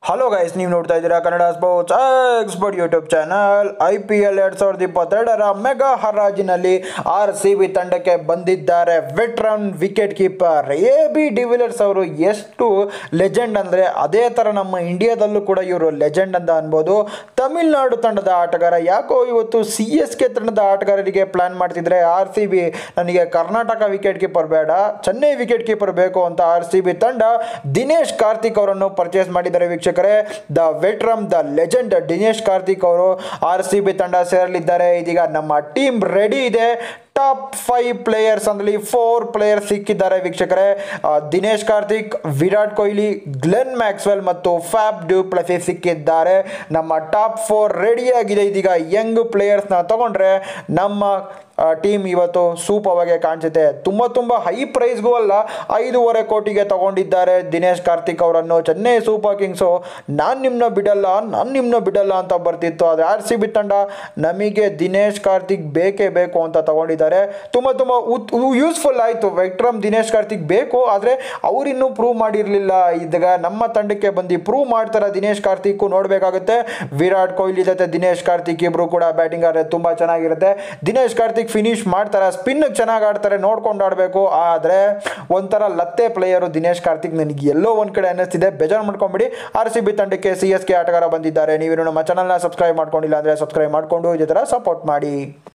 hello guys ನೀವು ನೋಡ್ತಾ ಇದ್ದೀರಾ Kannada sports expert YouTube channel I P L ಎರಡು ಸಾವಿರದ ಇಪ್ಪತ್ತೆರಡರ ಮೆಗಾ ಹರಾಜಿನಲ್ಲಿ ಆರ್ ಸಿ ಬಿ ತಂಡಕ್ಕೆ ಬಂದಿದ್ದಾರೆ veteran wicket keeper A B de Villiers ಅವರು ಎಷ್ಟು ಲೆಜೆಂಡ್ ಅಂದರೆ ಅದೇ ಥರ ನಮ್ಮ ಇಂಡಿಯಾದಲ್ಲೂ ಕೂಡ ಇವರು ಲೆಜೆಂಡ್ ಅಂತ ಅನ್ಬೋದು ತಮಿಳುನಾಡು ತಂಡದ ಆಟಗಾರ ಯಾಕೋ ಇವತ್ತು ಸಿ ಎಸ್ ಕೆ ತಂಡದ ಆಟಗಾರರಿಗೆ ಪ್ಲಾನ್ ಮಾಡ್ತಿದ್ರೆ ಆರ್ ಸಿ ಬಿ ನನಗೆ ಕರ್ನಾಟಕ ವಿಕೆಟ್ ಕೀಪರ್ ಬೇಡ ಚೆನ್ನೈ ವಿಕೆಟ್ ಕೀಪರ್ ಬೇಕು ಅಂತ ಆರ್ ಸಿ ಬಿ ತಂಡ ದಿನೇಶ್ ಕಾರ್ತಿಕ್ ಅವರನ್ನು ಪರ್ಚೇಸ್ ಮಾಡಿದ್ದಾರೆ ವೀಕ್ಷಕರೇ the veteran the legend Dinesh Karthik ಅವರು ಆರ್ ಸಿ ಬಿ ತಂಡ ಸೇರಲಿದ್ದಾರೆ ಇದೀಗ ನಮ್ಮ ಟೀಮ್ ರೆಡಿ ಇದೆ ಟಾಪ್ ಫೈವ್ ಪ್ಲೇಯರ್ಸ್ ಅಂದ್ರೆ ಫೋರ್ ಪ್ಲೇಯರ್ಸ್ ಸಿಕ್ಕಿದ್ದಾರೆ ವೀಕ್ಷಕರೇ ಆ, ದಿನೇಶ್ ಕಾರ್ತಿಕ್ ವಿರಾಟ್ ಕೊಹ್ಲಿ ಗ್ಲೆನ್ ಮ್ಯಾಕ್ಸ್ವೆಲ್ ಮತ್ತು ಫ್ಯಾಬ್ ಡ್ಯೂ ಪ್ಲಸಿ ಸಿಕ್ಕಿದ್ದಾರೆ ನಮ್ಮ ಟಾಪ್ ಫೋರ್ ರೆಡಿಯಾಗಿದೆ ಇದೀಗ ಯಂಗ್ ಪ್ಲೇಯರ್ಸ್ನ ತಗೊಂಡ್ರೆ ನಮ್ಮ ಟೀಮ್ ಇವತ್ತು ಸೂಪವಾಗಿ ಕಾಣಿಸುತ್ತೆ ತುಂಬ ತುಂಬ ಹೈ ಪ್ರೈಸ್ಗೂ ಅಲ್ಲ ಐದೂವರೆ ಕೋಟಿಗೆ ತಗೊಂಡಿದ್ದಾರೆ ದಿನೇಶ್ ಕಾರ್ತಿಕ್ ಅವರನ್ನು ಚೆನ್ನೈ ಸೂಪರ್ ಕಿಂಗ್ಸು ನಾನು ನಿಮ್ಮನ್ನ ಬಿಡಲ್ಲ ನಾನು ನಿಮ್ಮನ್ನ ಬಿಡಲ್ಲ ಅಂತ ಬರ್ತಿತ್ತು ಆದರೆ ಆರ್ ಸಿ ಬಿ ತಂಡ ನಮಗೆ ದಿನೇಶ್ ಕಾರ್ತಿಕ್ ಬೇಕೇ ಬೇಕು ಅಂತ ತಗೊಂಡಿದ್ದಾರೆ ತುಂಬ ತುಂಬ ಉತ್ ಯೂಸ್ಫುಲ್ ಆಯಿತು ವಿಕ್ರಮ್ ದಿನೇಶ್ ಕಾರ್ತಿಕ್ ಬೇಕು ಆದರೆ ಅವರಿನ್ನೂ ಪ್ರೂವ್ ಮಾಡಿರಲಿಲ್ಲ ಇದಾಗ ನಮ್ಮ ತಂಡಕ್ಕೆ ಬಂದು ಪ್ರೂವ್ ಮಾಡ್ತಾರೆ ದಿನೇಶ್ ಕಾರ್ತಿಕ್ ನೋಡಬೇಕಾಗುತ್ತೆ ವಿರಾಟ್ ಕೊಹ್ಲಿ ಜೊತೆ ದಿನೇಶ್ ಕಾರ್ತಿಕ್ ಇಬ್ಬರು ಕೂಡ ಬ್ಯಾಟಿಂಗ್ ಆಡಿದ್ರೆ ತುಂಬ ಚೆನ್ನಾಗಿರುತ್ತೆ ದಿನೇಶ್ ಕಾರ್ತಿಕ್ ಫಿನಿಶ್ ಮಾಡ್ತಾರೆ ಸ್ಪಿನ್ ಚೆನ್ನಾಗಿ ಆಡ್ತಾರೆ ನೋಡ್ಕೊಂಡು ಆಡಬೇಕು ಆದರೆ ಒಂಥರ ಲತ್ತೆ ಪ್ಲೇಯರು ದಿನೇಶ್ ಕಾರ್ತಿಕ್ ನನಗೆ ಎಲ್ಲೋ ಒಂದು ಕಡೆ ಅನ್ನಿಸ್ತಿದೆ ಬೇಜಾರು ಮಾಡ್ಕೊಂಬಿಡಿ ಆರ್ ಸಿ ಬಿ ತಂಡಕ್ಕೆ ಸಿ ಎಸ್ ಕೆ ಆಟಗಾರ ಬಂದಿದ್ದಾರೆ ನೀವೇನು ನಮ್ಮ ಚಾನಲ್ನ ಸಬ್ಸ್ಕ್ರೈಬ್ ಮಾಡ್ಕೊಂಡಿಲ್ಲ ಅಂದರೆ ಸಬ್ಸ್ಕ್ರೈಬ್ ಮಾಡಿಕೊಂಡು ಇದೇ ಥರ ಸಪೋರ್ಟ್ ಮಾಡಿ